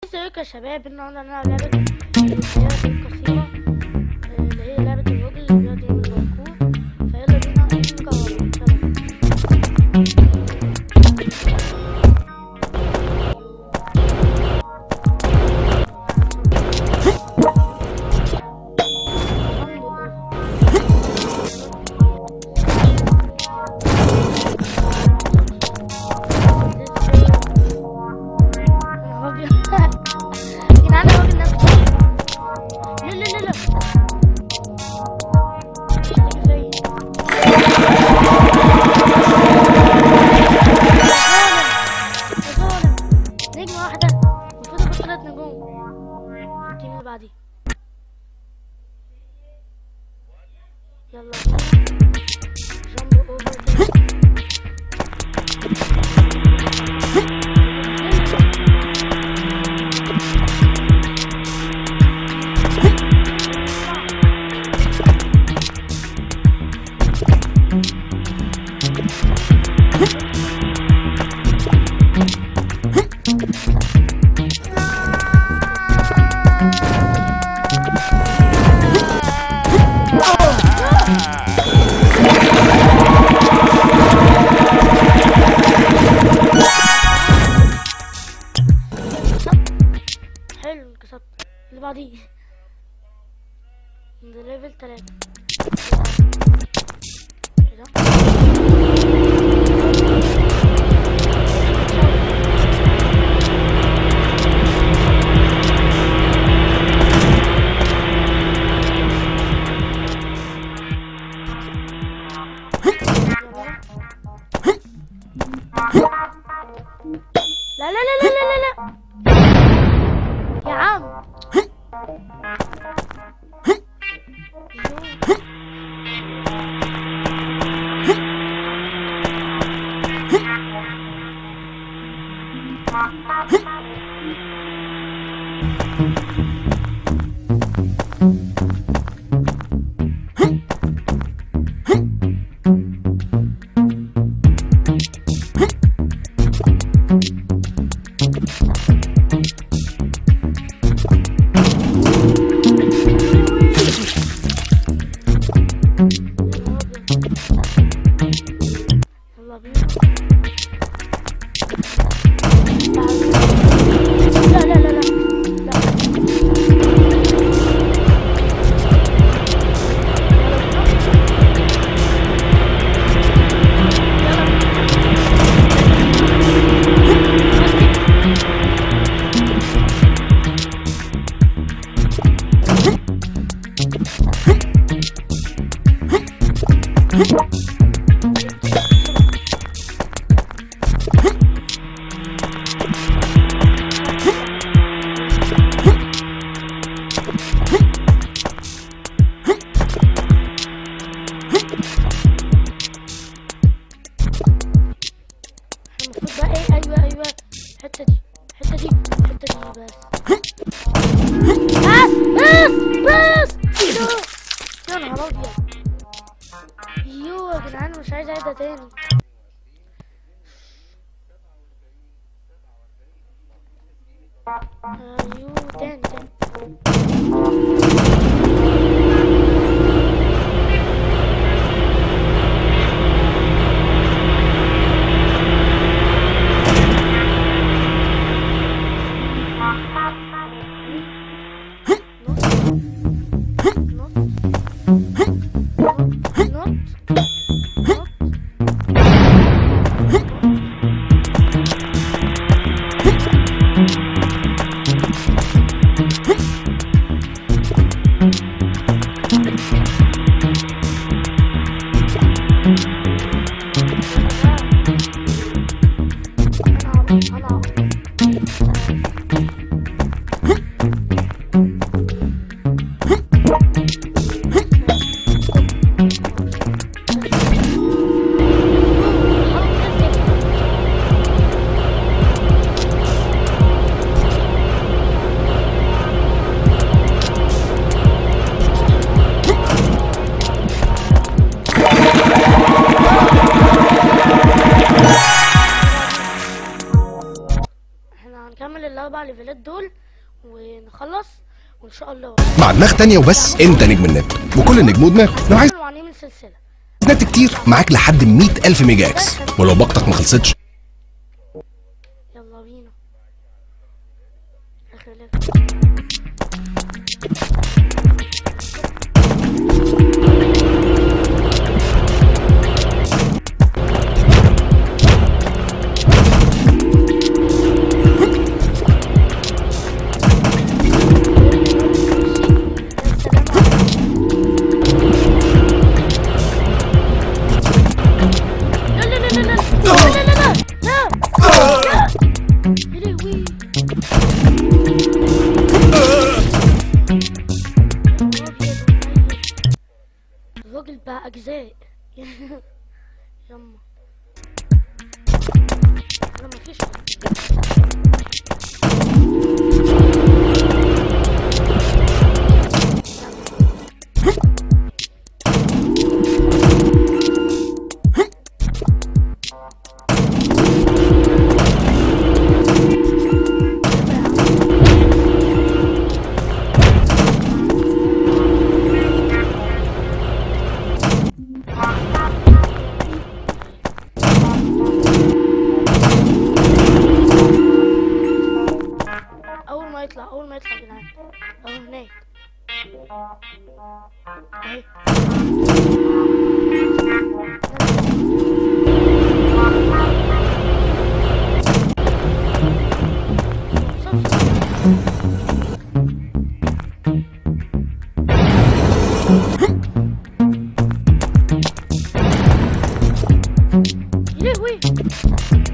ازيكم يا شباب النهارده هنلعب لعبة الحياة القصيرة آه، اللي هي لعبة الراجل اللي بيقعد يعمل باركور فيلا بينا نجرب يلا يا جدعان الراجل نفسه لا لا لا لا مش هتيجي فيا يا ظالم نجمة واحدة المفروض اخد تلات نجوم التيم اللي بعديه يلا جامب اوفر حلو كسبت اللي بعديه ده ليفل تلاتة كده لا لا لا لا لا لا لا يا عم يلا بينا لا لا لا لا لا المفروض بقى ايه ايوه ايوه الحته دي الحته دي الحته دي بس بس بس بس يا نهار ابيض يو يا جدعان مش عايز اعيدها تاني ايوه تاني تاني Not. الاربع ليفلات دول ونخلص وان شاء الله مع دماغ تانية وبس انت نجم النت وكل نجم ودماغه لو عايز وهنعمل سلسله نت كتير معاك لحد 100 ألف ميجا اكس ولو باقتك ما خلصتش يلا بينا اخر ليفل لا لا لا لا لا لا لا لا لا يا لهوي الراجل بقى اجزاء يما انا مفيش اول ما يطلع اول ما يطلع يا جدعان اهو هناك اهي يا لهوي